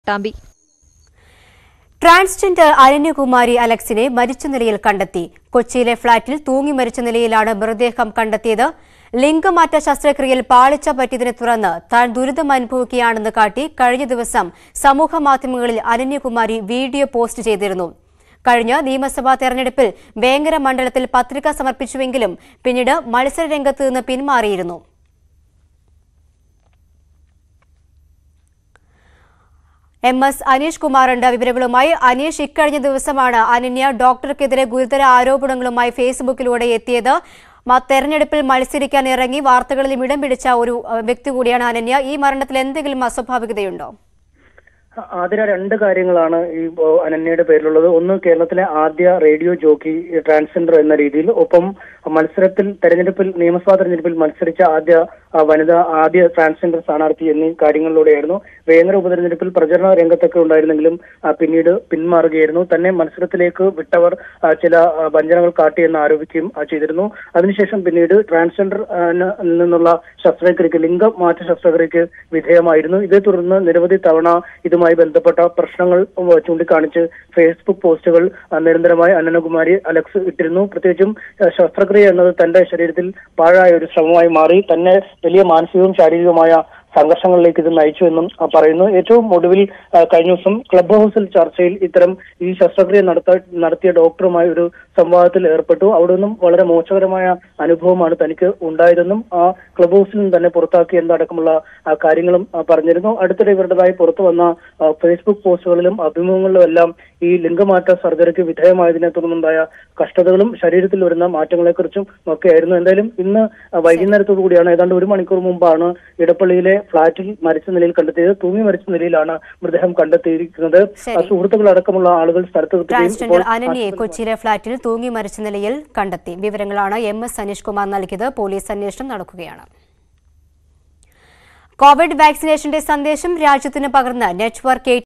Pattambi transgender Ananya Kumari അലക്സിനെ മരിച്ച നിലയിൽ കണ്ടെത്തി കൊച്ചിയിലെ ഫ്ളാറ്റിൽ തൂങ്ങി മരിച്ച നിലയിലാണ് മൃതദേഹം കണ്ടെത്തിയത് ലിംഗമാറ്റ ശസ്ത്രക്രിയയിൽ പാളിച്ച പറ്റിയതിനെ തുടർന്ന് താൻ ദുരിതം അനുഭവിക്കുകയാണെന്ന് കാട്ടി കഴിഞ്ഞ ദിവസം സമൂഹ മാധ്യമങ്ങളിൽ അനന്യകുമാരി വീഡിയോ പോസ്റ്റ് ചെയ്തിരുന്നു കഴിഞ്ഞ നിയമസഭാ തെരഞ്ഞെടുപ്പിൽ വേങ്ങര മണ്ഡലത്തിൽ പത്രിക സമർപ്പിച്ചുവെങ്കിലും പിന്നീട് മത്സരരംഗത്ത് നിന്ന് പിന്മാറിയിരുന്നു എം എസ് അനീഷ് കുമാറുണ്ട് വിവരങ്ങളുമായി അനീഷ് ഇക്കഴിഞ്ഞ ദിവസമാണ് അനന്യ ഡോക്ടർക്കെതിരെ ഗുരുതര ആരോപണങ്ങളുമായി ഫേസ്ബുക്കിലൂടെ എത്തിയത് മ- തെരഞ്ഞെടുപ്പിൽ മത്സരിക്കാൻ ഇറങ്ങി വാർത്തകളിലും ഇടം പിടിച്ച ഒരു അഹ്, വ്യക്തി കൂടിയാണ് അനന്യ ഈ മരണത്തിൽ എന്തെങ്കിലും അസ്വാഭാവികതയുണ്ടോ ആതിര രണ്ട് കാര്യങ്ങളാണ് ഈ ഓ, അനന്യയുടെ പേരിലുള്ളത് ഒന്ന് കേരളത്തിലെ ആദ്യ റേഡിയോ ജോക്കി ട്രാൻസ്ജെൻഡർ എന്ന രീതിയിൽ ഒപ്പം മത്സരത്തിൽ തെരഞ്ഞെടുപ്പിൽ നിയമസഭാ തെരഞ്ഞെടുപ്പിൽ മത്സരിച്ച ആദ്യ ആ, വനിത ആദ്യ ട്രാൻസ്ജെൻഡർ സ്ഥാനാർത്ഥി എന്നീ കാര്യങ്ങളിലൂടെയായിരുന്നു വേങ്ങര ഉപതെരഞ്ഞെടുപ്പിൽ പ്രചരണ രംഗത്തൊക്കെ ഉണ്ടായിരുന്നെങ്കിലും ആ, പിന്നീട് പിന്മാറുകയായിരുന്നു തന്നെ മത്സരത്തിലേക്ക് വിട്ടവർ ആ, ചില ആ, വഞ്ചനകൾ കാട്ടിയെന്ന് ആരോപിക്കുകയും ആ, ചെയ്തിരുന്നു അതിനുശേഷം പിന്നീട് ട്രാൻസ്ജെൻഡർ ആ, ന- നിന്നുള്ള ശസ്ത്രക്രിയക്ക് ലിംഗമാറ്റ ശസ്ത്രക്രിയക്ക് വിധേയമായിരുന്നു ഇതേ തുടർന്ന് നിരവധി തവണ ഇതുമായി ബന്ധപ്പെട്ട പ്രശ്നങ്ങൾ ഉം, ചൂണ്ടിക്കാണിച്ച് ഫേസ്ബുക്ക് പോസ്റ്റുകൾ ആ, നിരന്തരമായി അനനകുമാരി അലക്സ് ഇട്ടിരുന്നു പ്രത്യേകിച്ചും ആ, ശസ്ത്രക്രിയ എന്നത് തന്റെ ശരീരത്തിൽ പാഴായ ഒരു ശ്രമമായി മാറി തന്നെ വലിയ മാനസികവും ശാരീരികവുമായ സംഘർഷങ്ങളിലേക്ക് ഇത് നയിച്ചു എന്നും ആ, പറയുന്നു ഏറ്റവും ഒടുവിൽ ആ, കഴിഞ്ഞ ദിവസം ക്ലബ് ഹൗസിൽ ചർച്ചയിൽ ഇത്തരം ഈ ശസ്ത്രക്രിയ നടത്ത നടത്തിയ ഡോക്ടറുമായി ഒരു സംവാദത്തിൽ ഏർപ്പെട്ടു അവിടെ നിന്നും വളരെ മോശകരമായ അനുഭവമാണ് തനിക്ക് ഉണ്ടായതെന്നും ആ ക്ലബ് ഹൗസിൽ നിന്ന് തന്നെ പുറത്താക്കി എന്നതടക്കമുള്ള ആ, കാര്യങ്ങളും ആ, പറഞ്ഞിരുന്നു അടുത്തിടെ ഇവരുടേതായി പുറത്തു വന്ന ആ, ഫേസ്ബുക്ക് പോസ്റ്റുകളിലും അഭിമുഖങ്ങളിലും എല്ലാം ഈ ലിംഗമാറ്റ സർജറിക്ക് വിധേയമായതിനെ തുടർന്നുണ്ടായ കഷ്ടതകളും ശരീരത്തിൽ വരുന്ന മാറ്റങ്ങളെക്കുറിച്ചും ഒക്കെയായിരുന്നു എന്തായാലും ഇന്ന് ആ, വൈകുന്നേരത്തോടു കൂടിയാണ് ഏതാണ്ട് ഒരു മണിക്കൂർ മുമ്പാണ് ഇടപ്പള്ളിയിലെ ഫ്ളാറ്റിൽ മരിച്ച നിലയിൽ കണ്ടെത്തിയത് തൂങ്ങി മരിച്ച നിലയിലാണ് മൃതദേഹം കണ്ടെത്തിയിരിക്കുന്നത് ശരി. ആ, സുഹൃത്തുക്കളടക്കമുള്ള ആളുകൾ സ്ഥലത്തെത്തുകയും ട്രാൻസ്ജെൻഡർ ഇപ്പോൾ അനന്യയെ കൊച്ചിയിലെ ഫ്ളാറ്റിൽ തൂങ്ങി മരിച്ച നിലയിൽ കണ്ടെത്തി വിവരങ്ങളാണ് എം എസ് അനീഷ് കുമാർ നൽകിയത് പോലീസ് അന്വേഷണം നടക്കുകയാണ് കോവിഡ് വാക്സിനേഷന്റെ സന്ദേശം രാജ്യത്തിന് പകർന്ന് നെറ്റ്വർക്ക്